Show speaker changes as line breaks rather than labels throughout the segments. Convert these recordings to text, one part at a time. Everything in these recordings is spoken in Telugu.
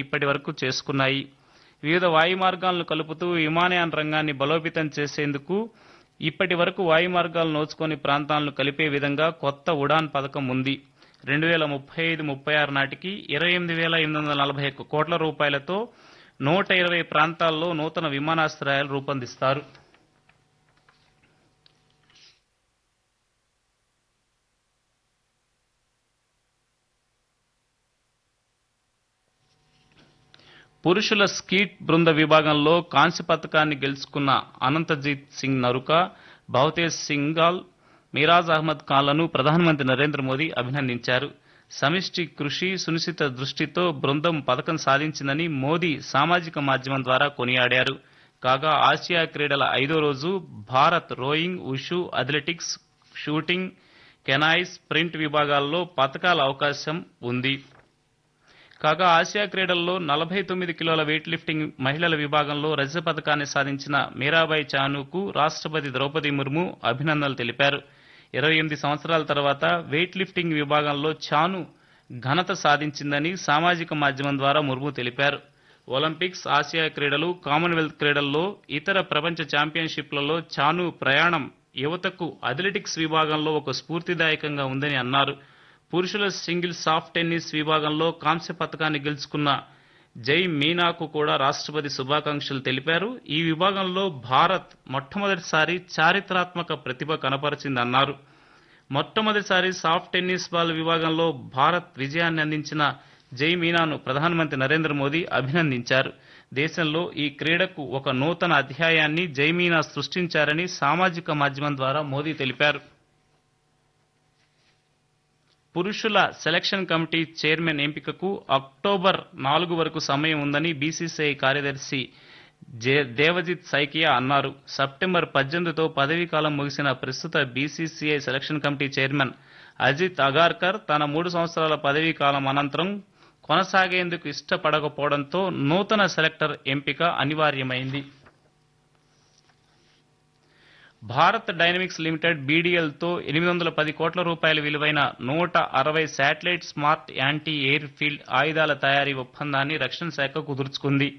ఇప్పటి వరకు చేసుకున్నాయి వివిధ వాయు మార్గాలను కలుపుతూ విమానయాన రంగాన్ని బలోపేతం చేసేందుకు ఇప్పటి వరకు వాయు మార్గాలు నోచుకొని ప్రాంతాలను కలిపే విధంగా కొత్త ఉడాన్ పథకం ఉంది రెండు వేల ముప్పై ఐదు ముప్పై ఆరు నాటికి ఇరవై ఎనిమిది వేల ఎనిమిది వందల నలభై ఒక్క కోట్ల రూపాయలతో నూట ఇరవై ప్రాంతాల్లో నూతన విమానాశ్రయాలు రూపొందిస్తారు పురుషుల స్కీట్ బృంద విభాగంలో కాంస్య పథకాన్ని గెలుచుకున్న అనంతజీత్ సింగ్ నరుక భవతేజ్ సింగాల్ మీరాజ్ అహ్మద్ ఖాన్లను ప్రధానమంత్రి నరేంద్ర మోదీ అభినందించారు సమిష్టి కృషి సునిశ్చిత దృష్టితో బృందం పథకం సాధించిందని మోదీ సామాజిక మాధ్యమం ద్వారా కొనియాడారు కాగా ఆసియా క్రీడల ఐదో రోజు Bharat rowing wushu athletics shooting canoe sprint విభాగాల్లో పథకాల అవకాశం ఉంది కాగా ఆసియా క్రీడల్లో నలభై తొమ్మిది కిలోల వెయిట్ లిఫ్టింగ్ మహిళల విభాగంలో రజత పథకాన్ని సాధించిన మీరాబాయి చానుకు రాష్ట్రపతి ద్రౌపది ముర్ము అభినందనలు తెలిపారు ఇరవై ఎనిమిది సంవత్సరాల తర్వాత వెయిట్ లిఫ్టింగ్ విభాగంలో చాను ఘనత సాధించిందని సామాజిక మాధ్యమం ద్వారా ముర్ము తెలిపారు ఒలింపిక్స్ ఆసియా క్రీడలు కామన్వెల్త్ క్రీడల్లో ఇతర ప్రపంచ ఛాంపియన్షిప్లలో చాను ప్రయాణం యువతకు అథ్లెటిక్స్ విభాగంలో ఒక స్ఫూర్తిదాయకంగా ఉందని అన్నారు పురుషుల సింగిల్ సాఫ్ట్ టెన్నిస్ విభాగంలో కాంస్య పథకాన్ని గెలుచుకున్న జై మీనాకు కూడా రాష్ట్రపతి శుభాకాంక్షలు తెలిపారు ఈ విభాగంలో భారత్ మొట్టమొదటిసారి చారిత్రాత్మక ప్రతిభ కనపరిచిందన్నారు మొట్టమొదటిసారి సాఫ్ట్ టెన్నిస్ బాల్ విభాగంలో భారత్ విజయాన్ని అందించిన జై మీనాను ప్రధానమంత్రి నరేంద్ర మోదీ అభినందించారు దేశంలో ఈ క్రీడకు ఒక నూతన అధ్యాయాన్ని జై మీనా సృష్టించారని సామాజిక మాధ్యమం ద్వారా మోదీ తెలిపారు పురుషుల సెలక్షన్ కమిటీ చైర్మన్ ఎంపికకు అక్టోబర్ నాలుగు వరకు సమయం ఉందని బీసీసీఐ కార్యదర్శి జే- దేవజిత్ సైకియా అన్నారు సెప్టెంబర్ పద్దెనిమిదితో పదవీ కాలం ముగిసిన ప్రస్తుత BCCI selection committee chairman Ajit Agarkar తన మూడు సంవత్సరాల పదవీ కాలం అనంతరం కొనసాగేందుకు ఇష్టపడకపోవడంతో నూతన సెలెక్టర్ ఎంపిక అనివార్యమైంది భారత్ డైనమిక్స్ లిమిటెడ్ బీడీఎల్ తో ఎనిమిది వందల పది కోట్ల రూపాయల విలువైన నూట అరవై satellite smart anti air field ఆయుధాల తయారీ ఒప్పందాన్ని రక్షణ శాఖ కుదుర్చుకుంది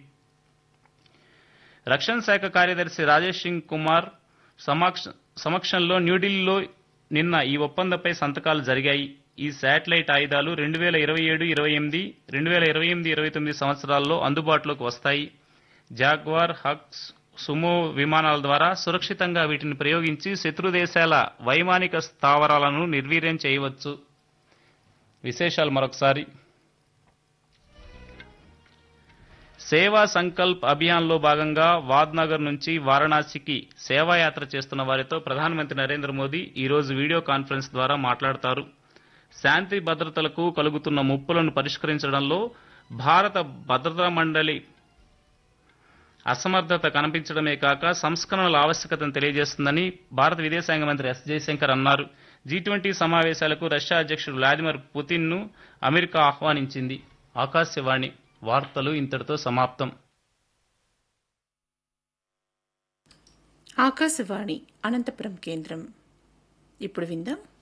రక్షణ శాఖ కార్యదర్శి రాజేష్ సింగ్ కుమార్ సమక్ష- సమక్షంలో న్యూఢిల్లీలో నిన్న ఈ ఒప్పందంపై సంతకాలు జరిగాయి ఈ శాటిలైట్ ఆయుధాలు రెండు వేల ఇరవై ఏడు ఇరవై ఎనిమిది రెండు వేల ఇరవై ఎనిమిది ఇరవై తొమ్మిది సంవత్సరాల్లో అందుబాటులోకి వస్తాయి జాగ్వార్ హక్స్ సుమో విమానాల ద్వారా సురక్షితంగా వీటిని ప్రయోగించి శత్రు దేశాల వైమానిక స్థావరాలను నిర్వీర్యం చేయవచ్చు విశేషాలు మరొకసారి సేవా సంకల్ప్ అభియాన్లో భాగంగా వాద్నగర్ నుంచి వారణాసికి సేవాయాత్ర చేస్తున్న వారితో ప్రధానమంత్రి నరేంద్ర మోదీ ఈ రోజు వీడియో కాన్ఫరెన్స్ ద్వారా మాట్లాడతారు శాంతి భద్రతలకు కలుగుతున్న ముప్పులను పరిష్కరించడంలో భారత భద్రతా మండలి అసమర్థత కనిపించడమే కాక సంస్కరణల ఆవశ్యకతను తెలియజేస్తుందని భారత విదేశాంగ మంత్రి ఎస్ జయశంకర్ అన్నారు జీ ట్వంటీ సమావేశాలకు రష్యా అధ్యక్షుడు వ్లాదిమిర్ పుతిన్ ను అమెరికా ఆహ్వానించింది ఆకాశవాణి వార్తలు ఇంతటితో సమాప్తం
ఆకాశవాణి అనంతపురం కేంద్రం ఇప్పుడు విందాం